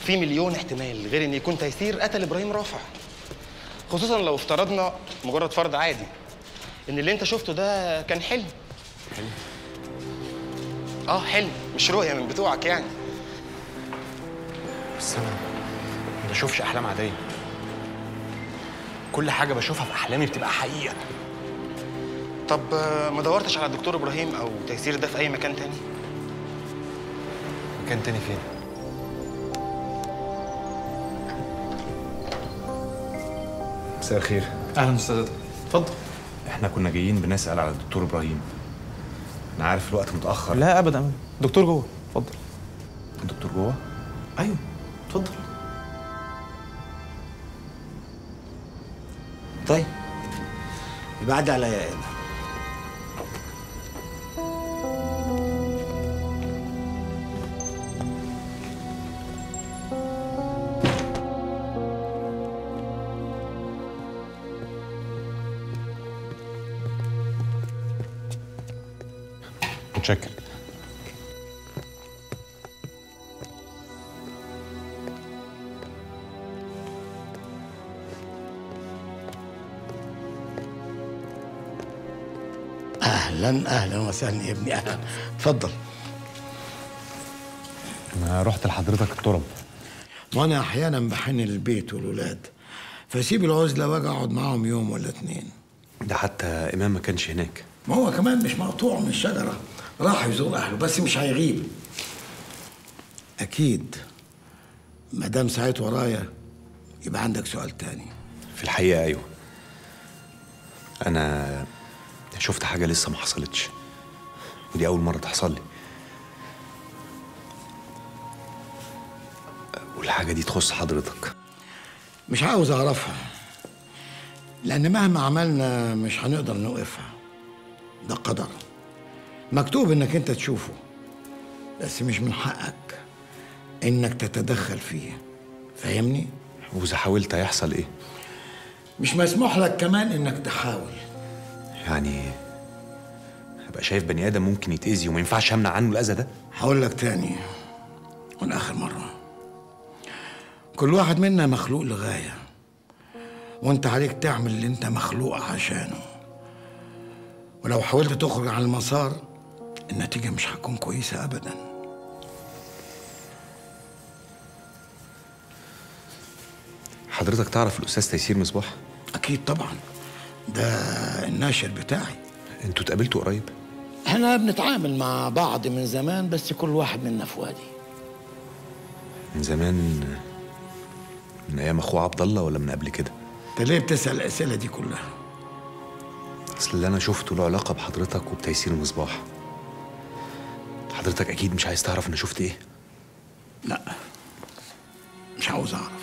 في مليون احتمال غير ان يكون تيسير قتل ابراهيم رافع خصوصا لو افترضنا مجرد فرض عادي ان اللي انت شفته ده كان حلم حلم اه حلم مش رؤيه من بتوعك يعني بس انا ما بشوفش احلام عاديه كل حاجه بشوفها في احلامي بتبقى حقيقه طب آه، ما دورتش على الدكتور ابراهيم او تيسير ده في اي مكان تاني مكان تاني فين مساء الخير اهلا استاذ اتفضل احنا كنا جايين بنسال على الدكتور ابراهيم انا عارف الوقت متاخر لا ابدا دكتور جوه اتفضل الدكتور جوه ايوه اتفضل طيب يبقى عدى عليا انا متشكر اهلا اهلا وسهلا يا ابني اهلا اتفضل انا رحت لحضرتك الترب وانا احيانا بحن للبيت والولاد فسيب العزله واجي اقعد معاهم يوم ولا اتنين ده حتى امام ما كانش هناك ما هو كمان مش مقطوع من الشجره راح يزور اهله بس مش هيغيب اكيد ما دام سعيت ورايا يبقى عندك سؤال تاني في الحقيقه ايوه انا شفت حاجه لسه ما حصلتش ودي اول مره تحصل لي والحاجه دي تخص حضرتك مش عاوز اعرفها لان مهما عملنا مش هنقدر نوقفها ده قدر مكتوب انك انت تشوفه بس مش من حقك انك تتدخل فيه فاهمني واذا حاولت هيحصل ايه مش مسموح لك كمان انك تحاول يعني ابقى شايف بني ادم ممكن يتاذي وما ينفعش امنع عنه الاذى ده هقول لك تاني والآخر مرة كل واحد منا مخلوق لغاية وانت عليك تعمل اللي انت مخلوق عشانه ولو حاولت تخرج عن المسار النتيجة مش هتكون كويسة أبدا حضرتك تعرف الاستاذ تيسير مصباح أكيد طبعا ده الناشر بتاعي انتوا اتقابلتوا قريب احنا بنتعامل مع بعض من زمان بس كل واحد منا في وادي من زمان من ايام اخوه عبد الله ولا من قبل كده انت ليه بتسأل الأسئلة دي كلها اصل اللي انا شفته له علاقه بحضرتك وبتيسير مصباح حضرتك اكيد مش عايز تعرف انا شفت ايه لا مش عاوز أعرف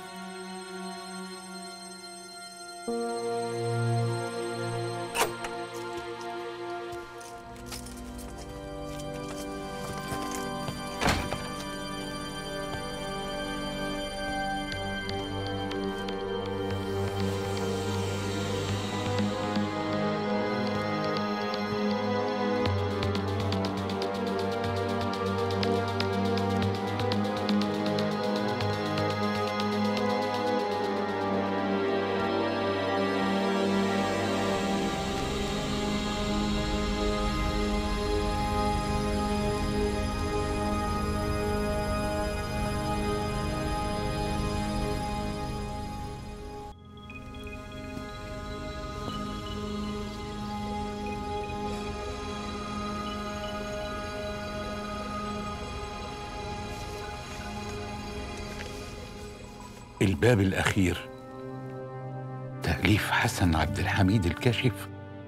الباب الأخير تأليف حسن عبد الحميد الكاشف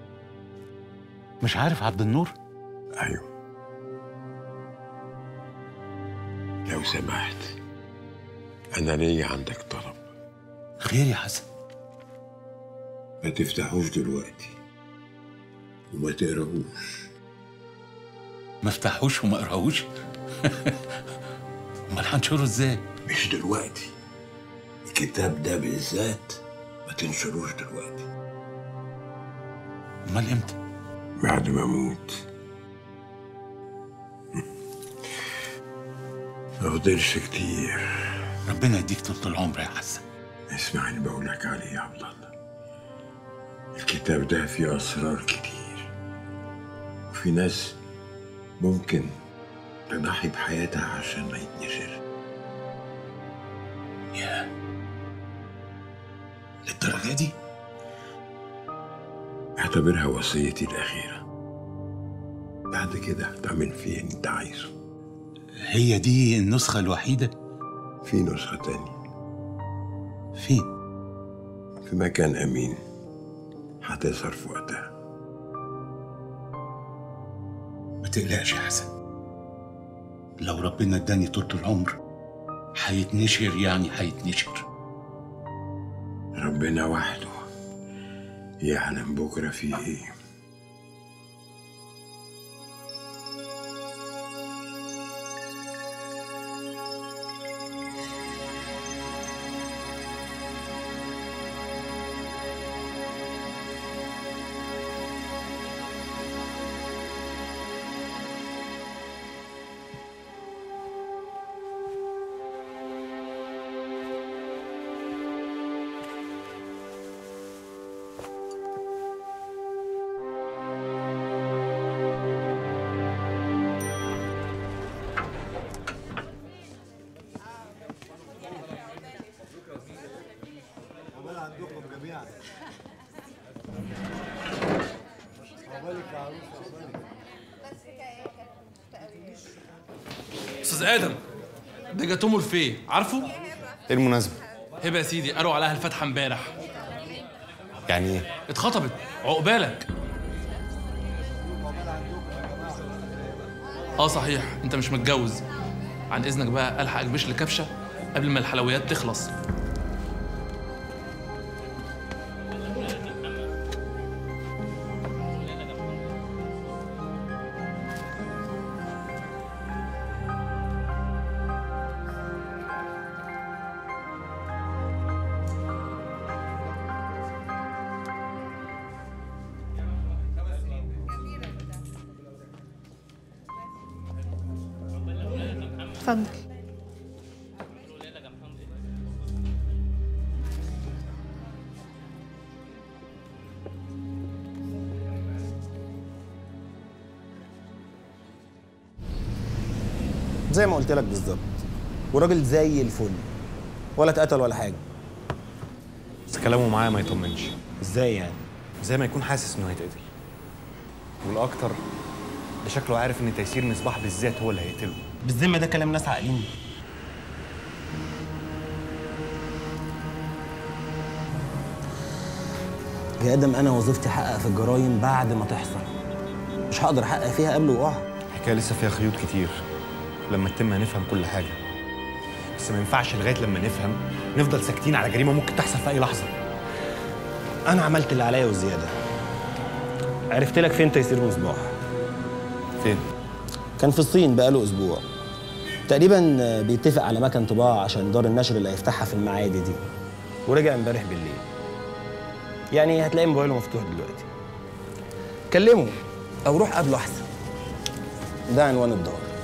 مش عارف عبد النور؟ أيوه لو سمحت أنا ليا عندك طلب خير يا حسن ما تفتحوش دلوقتي وما تقراهوش ما افتحوش وما اقراهوش امال هنشره ازاي؟ مش دلوقتي الكتاب ده بالذات ما تنشروش دلوقتي امال امتى؟ بعد ما اموت ما فضلش كتير ربنا يديك طول العمر يا حسن اسمع اللي بقولك عليه يا عبد الله الكتاب ده فيه أسرار كتير وفي ناس ممكن تضحي بحياتها عشان ما يتنشر يا للدرجة دي اعتبرها وصيتي الأخيرة بعد كده تعمل فيه اللي انت عايزه هي دي النسخة الوحيدة في نسخة تانية فين في مكان أمين هتظهر في وقتها ما تقلقش يا حسن لو ربنا اداني طول العمر هيتنشر يعني هيتنشر ربنا وحده يعلم بكرة فيه ايه استاذ ادم ده جاتوه مورفيه عارفه ايه المناسبة؟ هبه يا سيدي قالوا عليها الفاتحه امبارح يعني ايه؟ اتخطبت عقبالك اه صحيح انت مش متجوز عن اذنك بقى الحق اكبش لي كبشه قبل ما الحلويات تخلص اتفضل زي ما قلت لك بالظبط وراجل زي الفل ولا اتقتل ولا حاجه بس كلامه معايا ما يطمنش ازاي يعني زي ما يكون حاسس انه هيتقتل والاكتر ده شكله عارف ان تيسير مصباح بالذات هو اللي هيقتله بالذمه ده كلام ناس عاقلين يا ادم انا وظيفتي احقق في الجرايم بعد ما تحصل مش هقدر احقق فيها قبل وقوعها الحكايه لسه فيها خيوط كتير لما تتم هنفهم كل حاجه بس ما ينفعش لغايه لما نفهم نفضل ساكتين على جريمه ممكن تحصل في اي لحظه انا عملت اللي عليا وزياده عرفت لك فين تيسير مصباح فين كان في الصين بقاله اسبوع تقريبا بيتفق على مكان طباعه عشان دار النشر اللي هيفتحها في المعادي دي ورجع امبارح بالليل يعني هتلاقي موبايله مفتوح دلوقتي كلمه او روح قابله احسن ده عنوان الدار